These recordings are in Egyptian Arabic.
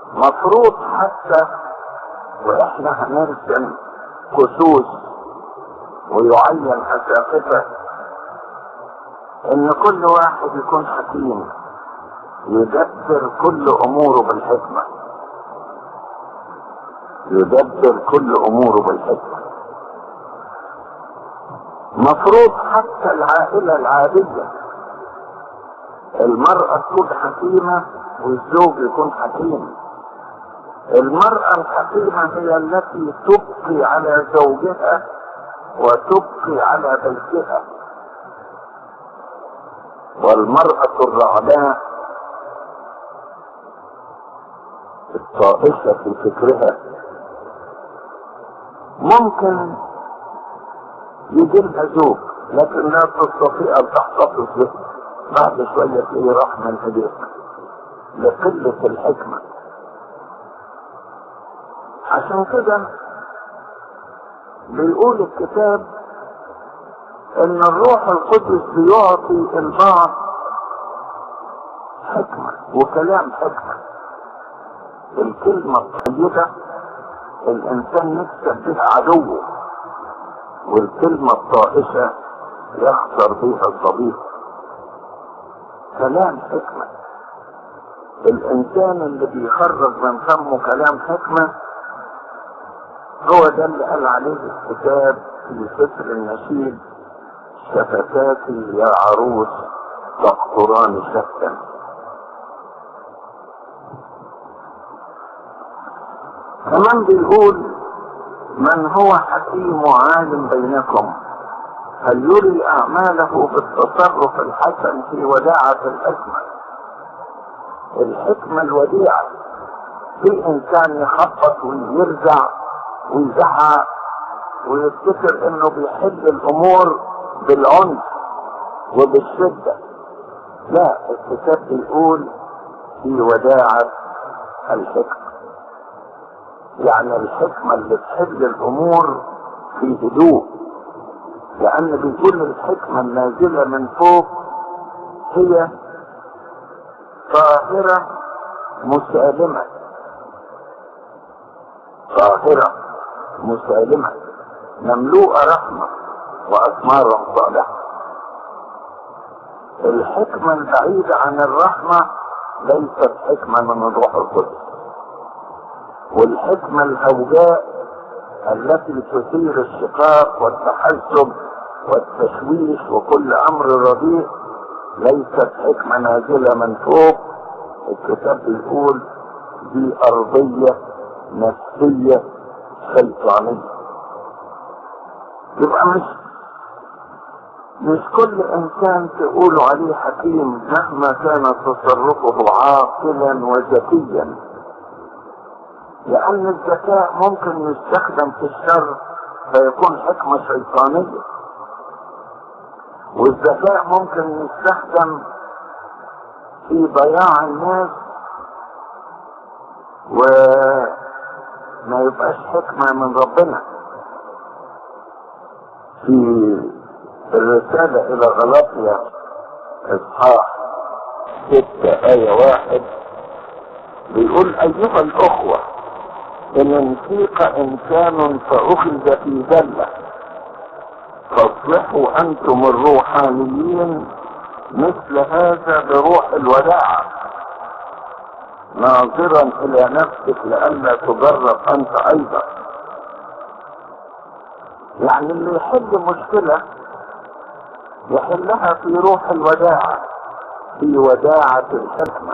مفروض حتى واحنا هنرسم كسوس ويعين اساقفه ان كل واحد يكون حكيم يدبر كل اموره بالحكمه يدبر كل اموره بالحكمه مفروض حتى العائله العاديه المراه تكون حكيمه والزوج يكون حكيم المرأة الحكيمة هي التي تبقي على زوجها وتبقي على بيتها والمرأة الرعداء الطائشة في فكرها ممكن يجي لها زوج لكن لا تستطيع ان تحتفظ به بعد شوية تلاقيه راح من ايديك لقلة الحكمة عشان كده بيقول الكتاب ان الروح القدس بيعطي البعض حكمة وكلام حكمة الكلمة الطيبة الانسان يكسب بها عدوه والكلمة الطائشة يخسر بها الصديق كلام حكمة الانسان اللي بيخرج من فمه كلام حكمة هو ده اللي قال عليه الكتاب في سفر النشيد شفتاك يا عروس تقطران شفتا كمان بيقول من هو حكيم وعالم بينكم هل يري اعماله بالتصرف الحسن في وداعة الحكمة الحكمة الوديعة في انسان يخبط ويرزع ويزعق ويفتكر انه بيحل الامور بالعنف وبالشدة لا الكتاب بيقول في وداعة الحكمة يعني الحكمة اللي تحل الامور في هدوء لان بيقول الحكمة النازلة من فوق هي طاهرة مسالمة طاهرة مسالمة مملوءة رحمة وأثمار صالحة الحكمة البعيدة عن الرحمة ليست حكمة من الروح القدس والحكمة الهوجاء التي تثير الشقاق والتحزب والتشويش وكل أمر رديء ليست حكمة نازلة من فوق الكتاب بيقول دي أرضية نفسية شيطانية يبقى مش مش كل انسان تقول عليه حكيم مهما كان تصرفه عاقلا وذكيا لان الذكاء ممكن يستخدم في الشر فيكون حكمة شيطانية والذكاء ممكن يستخدم في ضياع الناس وما يبقاش حكمة من ربنا في الرسالة إلى غلطية إصحاح ستة آية واحد بيقول أيها الأخوة إن انفيق إنسان فأخذ في ذلة فاصلحوا أنتم الروحانيين مثل هذا بروح الوداعة ناظرا إلى نفسك لئلا تجرب أنت أيضا يعني اللي يحل مشكلة يحلها في روح الوداعة في وداعة الحكمة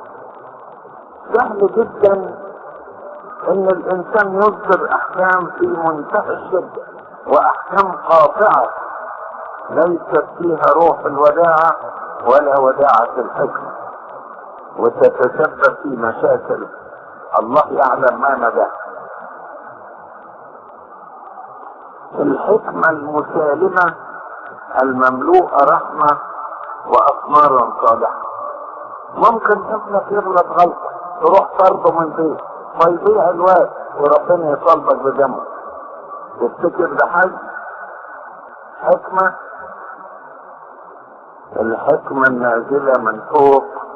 سهل جدا ان الانسان يصدر احكام في منتهى الشدة واحكام قاطعة ليست فيها روح الوداعة ولا وداعة الحكمة وتتسبب في مشاكل الله يعلم ما مدى الحكمة المسالمة المملوءة رحمة وأثمارا صالحة ممكن ابنك يغلط غلطة تروح طرده من بيت فيضيع الوقت وربنا يطالبك بدمه تفتكر ده حاجة حكمة الحكمة النازلة من فوق